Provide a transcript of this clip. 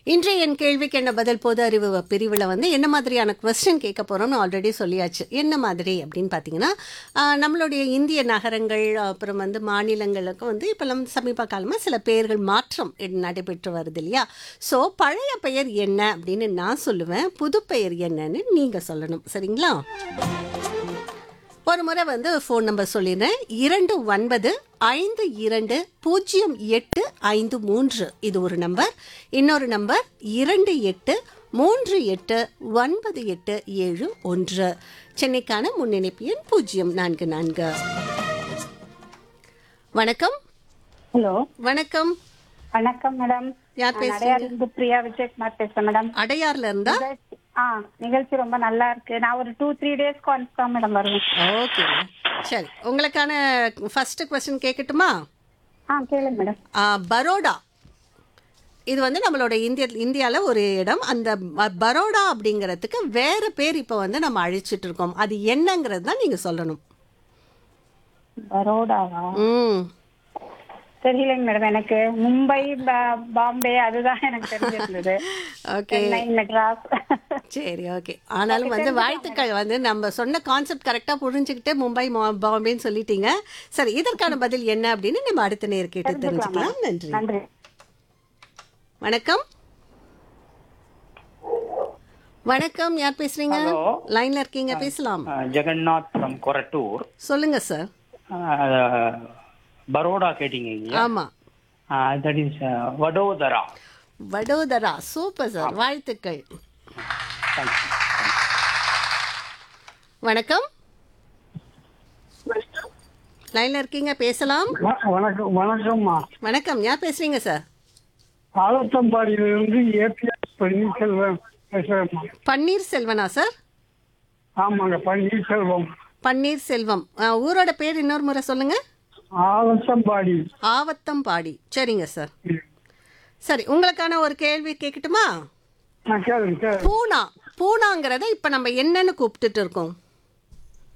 இன்றைய என் கேள்விக்கு என்ன பதில் பொது அறிவு பிரிவில் வந்து என்ன மாதிரியான கொஸ்டின் கேட்க போகிறோம்னு ஆல்ரெடி சொல்லியாச்சு என்ன மாதிரி அப்படின்னு பார்த்தீங்கன்னா ஆஹ், நம்மளுடைய இந்திய நகரங்கள் அப்புறம் வந்து மாநிலங்களுக்கு வந்து இப்போல்லாம் சமீப காலமாக சில பெயர்கள் மாற்றம் நடைபெற்று வருது இல்லையா ஸோ பழைய பெயர் என்ன அப்படின்னு நான் சொல்லுவேன் புது பெயர் என்னன்னு நீங்கள் சொல்லணும் சரிங்களா ஒரு முறை வந்து ஃபோன் நம்பர் சொல்லிடுறேன் இரண்டு ஒன்பது ஐந்து இரண்டு பூஜ்ஜியம் எட்டு ஐந்து மூன்று இது ஒரு நம்பர் இன்னொரு நம்பர் இரண்டு எட்டு மூன்று எட்டு ஒன்பது எட்டு ஏழு ஒன்று சென்னைக்கான முன்னிணைப்பு எண் பூஜ்ஜியம் நான்கு நான்கு வணக்கம் ஹலோ வணக்கம் வணக்கம் மேடம் யார் நான் பேசுறீங்க? அடையாறிலிருந்து பிரியா விஜயகுமார் பேசுறேன் மேடம் அடையார்ல இருந்தா நிகழ்ச்சி- ஆ நிகழ்ச்சி ரொம்ப நல்லா இருக்கு நான் ஒரு டூ த்ரீ டேஸ்க்கு ஒன்ஸ் தான் மேடம் வருவேன் ஓகே சரி உங்களுக்கான ஃபர்ஸ்ட் கொஸ்டின் கேட்கட்டுமா ஆ கேளுங்க மேடம் ஆ, பரோடா இது வந்து நம்மளோட இந்திய இந்தியாவில் ஒரு இடம் அந்த ப- பரோடா அப்படிங்கிறதுக்கு வேற பேர் இப்போ வந்து நம்ம அழிச்சிட்டு இருக்கோம் அது என்னங்கிறது தான் நீங்கள் சொல்லணும் பரோடாவா ம் தெரியலைங்க மேடம் எனக்கு மும்பை பா- பாம்பே அதுதான் எனக்கு தெரிஞ்சிருந்தது ஓகே சென்னை மெட்ராஸ் சரி ஓகே ஆனாலும் வந்து வாழ்த்துக்கள் வந்து நம்ம சொன்ன கான்செப்ட் கரெக்டாக புரிஞ்சுக்கிட்டு மும்பை மா- பாம்பேன்னு சொல்லிட்டீங்க சரி இதற்கான பதில் என்ன அப்படின்னு நம்ம அடுத்த நேர் கேட்டு தெரிஞ்சுக்கலாம் நன்றி நன்றி வணக்கம் வணக்கம் யார் பேசுறீங்க Hello. லைன்ல இருக்கீங்க பேசலாம் Uh, Jagannath from Korattur. சொல்லுங்க சார் Uh, பரோடா கேட்டீங்க இல்லையா ஆமா that is Vadodara Vadodara super sir வாழ்த்துக்கள் வணக்கம் லைன்ல இருக்கீங்க பேசலாம் வணக்கம் வணக்கம்மா வணக்கம் யார் பேசுறீங்க சார் ஆலத்தம்பாடியிலிருந்து ஏபிஎஸ் பன்னீர்செல்வம் பேசுறேம்மா பன்னீர் செல்வனா சார் ஆமாங்க பன்னீர்செல்வம் பன்னீர் செல்வம் ஆ, ஊரோட பேர் இன்னொரு முறை சொல்லுங்க ஆலத்தம்பாடி ஆவத்தம்பாடி சரிங்க சார் சரி உங்களுக்கான ஒரு கேள்வி கேட்கட்டுமா நான் கேளுங்க கேளுங்க பூனா பூனாங்கிறத இப்ப நம்ம என்னன்னு கூப்பிட்டுட்டு இருக்கோம்